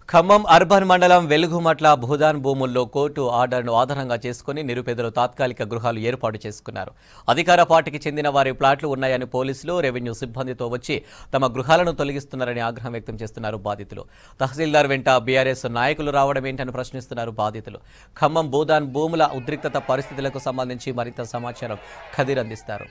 Khammam urban మండలం వెలుగుమట్ల భూదాన్ భూముల్లో court ఆర్డర్ను ఆధారంగా చేసుకుని నిరుపేదలు తాత్కాలిక గృహాలు ఏర్పాటు చేసుకున్నారు అధికార పార్టీకి చెందిన వారి ప్లాట్లు ఉన్నాయని పోలీసులు రెవెన్యూ సిబ్బందితో వచ్చి తమ గృహాలను తొలగిస్తున్నారని ఆగ్రహం వ్యక్తం చేస్తున్నారు బాధితులు తహసీల్దార్ వెంట బీఆర్ఎస్ నాయకులు రావడం ఏంటని ప్రశ్నిస్తున్నారు బాధితులు ఖమ్మం భూదాన్ భూముల ఉద్రిక్తత పరిస్థితులకు సంబంధించి మరింత సమాచారం ఖదీర్ అందిస్తారు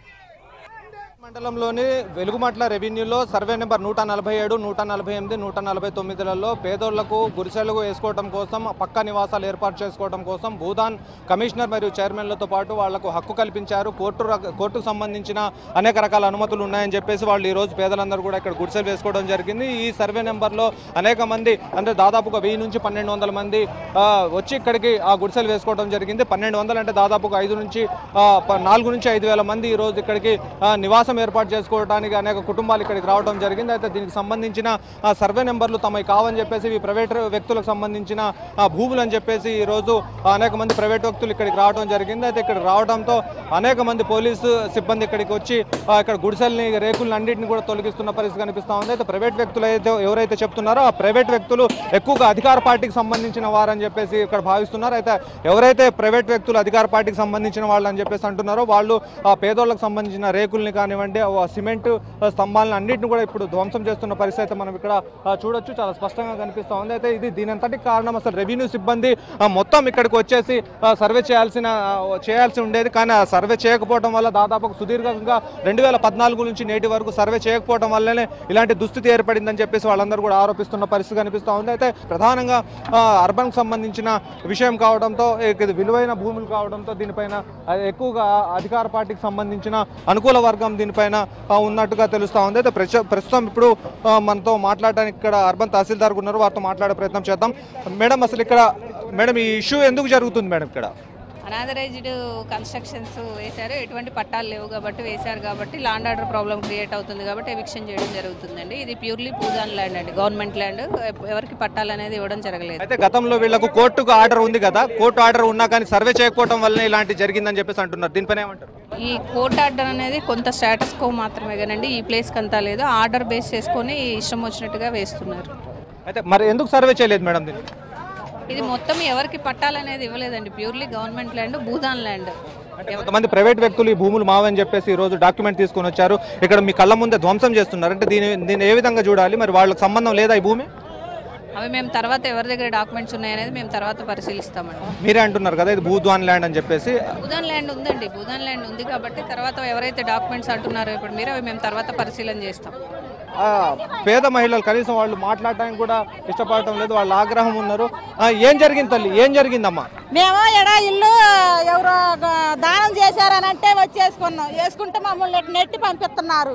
మండలంలోని వెలుగుమట్ల రెవెన్యూలో సర్వే నెంబర్ నూట నలభై ఏడు నూట నలభై ఎనిమిది నూట నలభై తొమ్మిదిలలో పేదోళ్లకు గుడిసెలు వేసుకోవడం కోసం పక్క నివాసాలు ఏర్పాటు చేసుకోవడం కోసం భూదాన్ కమిషనర్ మరియు చైర్మన్లతో పాటు వాళ్లకు హక్కు కల్పించారు కోర్టు రక- కోర్టుకు సంబంధించిన అనేక రకాల అనుమతులు ఉన్నాయని చెప్పేసి వాళ్ళు ఈ రోజు పేదలందరూ కూడా ఇక్కడ గుడిసెలు వేసుకోవడం జరిగింది ఈ సర్వే నెంబర్లో అనేక మంది అంటే దాదాపుగా వెయ్యి నుంచి పన్నెండు వందల మంది ఆ, వచ్చి ఇక్కడికి ఆ గుడిసెలు వేసుకోవడం జరిగింది పన్నెండు వందలు అంటే దాదాపుగా ఐదు నుంచి ఆ, ప- నాలుగు నుంచి ఐదు వేల మంది ఈ రోజు ఇక్కడికి ఆ, నివాసం ఏర్పాటు చేసుకోవడానికి అనేక కుటుంబాలు ఇక్కడికి రావడం జరిగింది అయితే దీనికి సంబంధించిన ఆ, సర్వే నెంబర్లు తమకి కావని చెప్పేసి ఇవి ప్రైవేట్ వ్యక్తులకు సంబంధించిన ఆ, భూములు అని చెప్పేసి ఈ రోజు అనేక మంది ప్రైవేట్ వ్యక్తులు ఇక్కడికి రావడం జరిగింది అయితే ఇక్కడ రావడంతో అనేక మంది పోలీసు సిబ్బంది ఇక్కడికి వచ్చి ఆ, ఇక్కడ గుడిసెల్ని రేకుల్ని అన్నింటిని కూడా తొలగిస్తున్న పరిస్థితి కనిపిస్తా ఉంది అయితే ప్రైవేట్ వ్యక్తులు అయితే ఎవరైతే చెప్తున్నారో ఆ ప్రైవేట్ వ్యక్తులు ఎక్కువగా అధికార పార్టీకి సంబంధించిన వారని చెప్పేసి ఇక్కడ భావిస్తున్నారు అయితే ఎవరైతే ప్రైవేట్ వ్యక్తులు అధికార పార్టీకి సంబంధించిన వాళ్ళు అని చెప్పేసి అంటున్నారో వాళ్ళు ఆ పేదోళ్ళకి సంబంధించిన రేకుల్ని కానివ్వండి ఆ సిమెంట్ స్తంభాలను అన్నింటిని కూడా ఇప్పుడు ధ్వంసం చేస్తున్న పరిస్థితి అయితే మనం ఇక్కడ ఆ, చూడొచ్చు చాలా స్పష్టంగా కనిపిస్తా ఉంది అయితే ఇది దీని అంతటికి కారణం అసలు రెవెన్యూ సిబ్బంది ఆ, మొత్తం ఇక్కడికి వచ్చేసి ఆ, సర్వే చేయాల్సిన ఆ, చేయాల్సి ఉండేది కానీ ఆ సర్వే చేయకపోవడం వల్ల దాదాపు సుదీర్ఘంగా రెండు వేల పద్నాలుగు నుంచి నేటి వరకు సర్వే చేయకపోవడం వల్లనే ఇలాంటి దుస్థితి ఏర్పడిందని చెప్పేసి వాళ్ళందరూ కూడా ఆరోపిస్తున్న పరిస్థితి కనిపిస్తూ ఉంది అయితే ప్రధానంగా ఆ, అర్బన్కి సంబంధించిన విషయం కావడంతో ఇది విలువైన భూములు కావడంతో దీనిపైన ఆ, ఎక్కువగా అధికార పార్టీకి సంబంధించిన అనుకూల వర్గం దీనిపైన ఆ, ఉన్నట్టుగా తెలుస్తూ ఉంది అయితే ప్రచ- ప్రస్తుతం ఇప్పుడు ఆ, మనతో మాట్లాడడానికి ఇక్కడ అర్బన్ తహసీల్దార్ ఉన్నారు వారితో మాట్లాడే ప్రయత్నం చేద్దాం మేడం అసలు ఇక్కడ మేడం ఈ ఇష్యూ ఎందుకు జరుగుతుంది మేడం ఇక్కడ అనాథరైజ్డ్ కన్స్ట్రక్షన్స్ వేశారు ఎటువంటి పట్టాలు లేవు కాబట్టి వేశారు కాబట్టి లాండ్ ఆర్డర్ ప్రాబ్లం క్రియేట్ అవుతుంది కాబట్టి ఎవిక్షన్ చేయడం జరుగుతుందండి ఇది ప్యూర్లీ పూజాన్ ల్యాండ్ అండి గవర్నమెంట్ ల్యాండ్ ఎవరికి పట్టాలు అనేది ఇవ్వడం జరగలేదు అయితే గతంలో వీళ్ళకు కోర్టుకు ఆర్డర్ ఉంది కదా కోర్టు ఆర్డర్ ఉన్నా కానీ సర్వే చేయకపోవడం వల్లనే ఇలాంటి జరిగిందని చెప్పేసి అంటున్నారు దీనిపైన ఏమంటారు ఈ కోర్ట్ ఆర్డర్ అనేది కొంత స్టేటస్ కో మాత్రమే కానండి ఈ ప్లేస్కి అంతా లేదు ఆర్డర్ బేస్ చేసుకొని ఇష్టం వచ్చినట్టుగా వేస్తున్నారు అయితే మరి ఎందుకు సర్వే చేయలేదు మేడం దీన్ని ఇది మొత్తం ఎవరికి పట్టాలనేది ఇవ్వలేదండి purely government land Bhoodan land అంటే కొంతమంది ప్రైవేట్ వ్యక్తులు ఈ భూములు మావని చెప్పేసి ఈ రోజు డాక్యుమెంట్ తీసుకొని వచ్చారు ఇక్కడ మీ కళ్ళ ముందే ధ్వంసం చేస్తున్నారు అంటే దీని దీన్ని ఏ విధంగా చూడాలి మరి వాళ్ళకి సంబంధం లేదా ఈ భూమి అవి మేము తర్వాత ఎవరి దగ్గర డాక్యుమెంట్స్ ఉన్నాయనేది మేము తర్వాత పరిశీలిస్తామండి మీరే అంటున్నారు కదా ఇది భూద్వాన్ ల్యాండ్ అని చెప్పేసి భూదాన్ ల్యాండ్ ఉందండి భూదాన్ ల్యాండ్ ఉంది కాబట్టి తర్వాత ఎవరైతే డాక్యుమెంట్స్ అంటున్నారో ఇప్పుడు మీరు అవి మేము తర్వాత పరిశీలన చేస్తాం ఆ, పేద మహిళలు కనీసం వాళ్ళు మాట్లాడడానికి కూడా ఇష్టపడటం లేదు వాళ్ళ ఆగ్రహం ఉన్నారు ఆ, ఏం జరిగింది తల్లి ఏం జరిగిందమ్మా మేము ఎడ ఇల్లు ఎవరో గ- దానం చేశారని అంటే వచ్చేసుకున్నాం వేసుకుంటే మమ్మల్ని ఇటు నెట్టి పంపిస్తున్నారు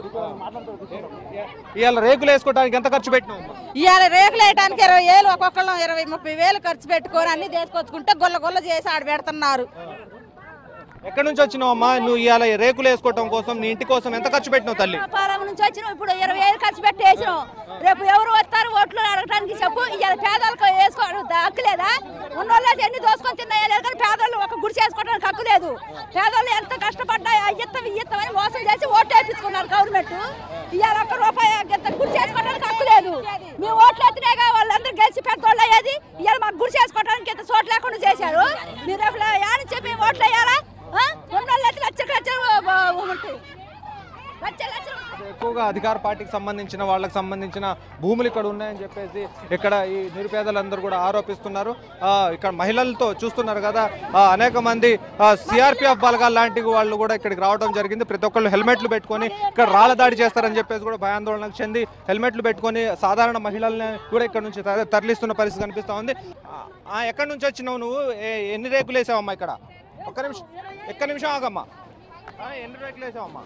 ఇవాళ రేకులు వేసుకోవడానికి ఎంత ఖర్చు పెట్టినావు ఇవాళ రేకులు వేయడానికి ఇరవై వేలు ఒక్కొక్కళ్ళం ఇరవై ముప్పై వేలు ఖర్చు పెట్టుకొని అన్ని తీసుకొచ్చుకుంటే గొల్ల గొల్ల చేసి ఆడ పెడుతున్నారు ఎక్కడి నుంచి వచ్చినావమ్మా నువ్వు ఇవాళ రేకులు వేసుకోవడం కోసం నీ ఇంటి కోసం ఎంత ఖర్చు పెట్టినావు తల్లి వ్యాపారం నుంచి వచ్చినాం ఇప్పుడు ఇరవై వేలు ఖర్చు పెట్టి వేసినాం రేపు ఎవరు వస్తారు ఓట్లు అడగటానికి చెప్పు ఇవాళ పేదలకు వేసుకోవడం హక్కు లేదా ఉన్నోళ్ళు అయితే ఎన్ని దోసుకొని తిన్నాయో లేదు కానీ పేదోళ్ళు ఒక గుడి చేసుకోవడానికి హక్కు లేదు పేదోళ్ళు ఎంత కష్టపడ్డా ఇయ్యత్తం ఇయ్యత్తమని మోసం చేసి ఓట్లు వేయించుకున్నారు గవర్నమెంట్ ఇవాళ ఒక్క రూపాయి ఎంత గుడి చేసుకోవడానికి హక్కు లేదు మేము ఓట్లు ఎత్తినాగా వాళ్ళందరూ గెలిచి పెద్దోళ్ళు అయ్యేది ఇవాళ మాకు గుడి చేసుకోవడానికి ఇంత చోటు లేకుండా చేశారు మీరు రేపు యాడించి మేము ఓట్లు వేయాలా ఉన్నోళ్ళు అయితే లక్షలు లక్షలు ఉంటాయి లక్షలు లక్షలు ఎక్కువగా అధికార పార్టీకి సంబంధించిన వాళ్ళకి సంబంధించిన భూములు ఇక్కడ ఉన్నాయని చెప్పేసి ఇక్కడ ఈ నిరుపేదలందరూ కూడా ఆరోపిస్తున్నారు ఆ, ఇక్కడ మహిళలతో చూస్తున్నారు కదా ఆ, అనేక మంది సిఆర్పిఎఫ్ బలగాలు లాంటి వాళ్ళు కూడా ఇక్కడికి రావడం జరిగింది ప్రతి ఒక్కళ్ళు హెల్మెట్లు పెట్టుకొని ఇక్కడ రాళ్ళ దాడి చేస్తారని చెప్పేసి కూడా భయాందోళనకు చెంది హెల్మెట్లు పెట్టుకొని సాధారణ మహిళల్ని కూడా ఇక్కడ నుంచి తర- తరలిస్తున్న పరిస్థితి కనిపిస్తా ఉంది ఆ, ఆ, ఎక్కడి నుంచి వచ్చినావు నువ్వు ఏ- ఎన్ని రేకులు వేసావమ్మా ఇక్కడ ఒక్క నిమిషం ఒక్క నిమిషం ఆగమ్మా ఆ, ఎన్ని రేకులు వేసావమ్మా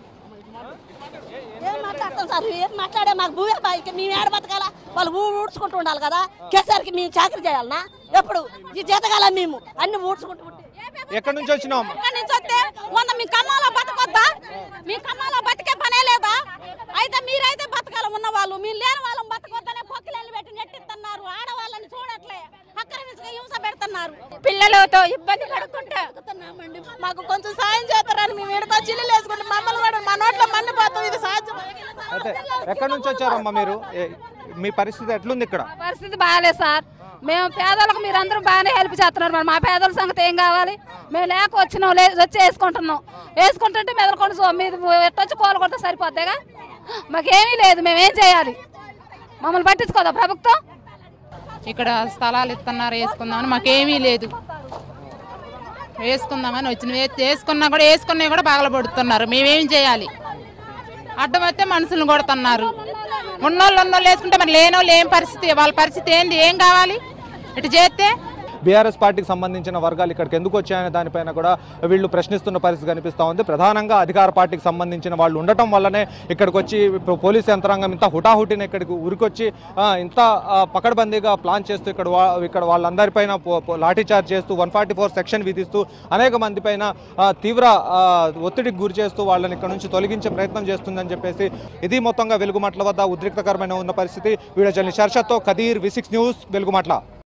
ఏం మాట్లాడతాం సార్ ఏం మాట్లాడే మాకు భూమి బాయికి మేము ఏడ బతకాలా వాళ్ళు ఊ ఊడ్చుకుంటూ ఉండాలి కదా కేసీఆర్కి మేము చాకరీ చేయాలనా ఎప్పుడు ఈ జీతగాల మేము అన్ని ఊడ్చుకుంటూ ఉంటే ఎక్కడి నుంచి వచ్చినావమ్మా ఎక్కడి నుంచి వస్తే మొన్న మీ కమ్మాలో బతకొద్దా మీ కమ్మాలో బతికే పనే లేదా అయితే మీరైతే బతకాల ఉన్న వాళ్ళు మీరు లేని వాళ్ళని బతకొద్దనే పొక్కిలెళ్ళి పెట్టి నెట్టిస్తున్నారు ఆడవాళ్ళని చూడట్లే అక్రమించగా హింస పెడుతున్నారు పిల్లలతో ఇబ్బంది పడుతుంటే మాకు కొంచెం సాయం చేస్తారని మేము ఇక్కడికి వచ్చి ఇల్లు వేసుకుంటే మమ్మల్ని కూడా మా నోట్లో మన్ను పోతాం ఇది సాధ్యం అయితే ఎక్కడి నుంచి వచ్చారమ్మా మీరు ఏ- మీ పరిస్థితి ఎట్లుంది ఇక్కడ మా పరిస్థితి బాగాలేదు సార్ మేము పేదలకు మీరందరూ బాగానే హెల్ప్ చేస్తున్నారు మరి మా పేదల సంగతి ఏం కావాలి మేము లేక వచ్చినాం లే వచ్చి వేసుకుంటున్నాం వేసుకుంటుంటే మెదలకొండ సో మీద ఎట్టొచ్చి కోలు కొడితే సరిపోద్దిగా మాకేమీ లేదు మేమేం చేయాలి మమ్మల్ని పట్టించుకోదా ప్రభుత్వం ఇక్కడ స్థలాలు ఇస్తున్నారు వేసుకుందామని మాకేమీ లేదు వేసుకుందామని వచ్చిన వే- వేసుకున్నా కూడా వేసుకున్నవి కూడా పగలబడుతున్నారు మేమేం చేయాలి అడ్డం వస్తే మనుషులను కొడుతున్నారు ఉన్నోళ్ళు ఉన్నోళ్ళు వేసుకుంటే మరి లేనోళ్ళు ఏం పరిస్థితి వాళ్ళ పరిస్థితి ఏంది ఏం కావాలి ఇటు చేస్తే బీఆర్ఎస్ పార్టీకి సంబంధించిన వర్గాలు ఇక్కడికి ఎందుకు వచ్చాయనే దానిపైన కూడా వీళ్ళు ప్రశ్నిస్తున్న పరిస్థితి కనిపిస్తూ ఉంది ప్రధానంగా అధికార పార్టీకి సంబంధించిన వాళ్ళు ఉండటం వల్లనే ఇక్కడికి వచ్చి ఇప్పుడు పోలీస్ యంత్రాంగం ఇంత హుటాహుటిన ఇక్కడికి ఉరికొచ్చి ఆ, ఇంత ఆ, పకడ్బందీగా ప్లాన్ చేస్తూ ఇక్కడ వా- ఇక్కడ వాళ్ళందరిపైన పో- పో- లాఠీ చార్జ్ చేస్తూ వన్ ఫార్టీ ఫోర్ సెక్షన్ విధిస్తూ అనేక మంది పైన ఆ, తీవ్ర ఆ, ఒత్తిడికి గురి చేస్తూ వాళ్ళని ఇక్కడ నుంచి తొలగించే ప్రయత్నం చేస్తుందని చెప్పేసి ఇది మొత్తంగా వెలుగుమట్ల వద్ద ఉద్రిక్తకరమైన ఉన్న పరిస్థితి వీడియో జర్నలిస్ట్ హర్షత్తో Kadir V six news Velugumatla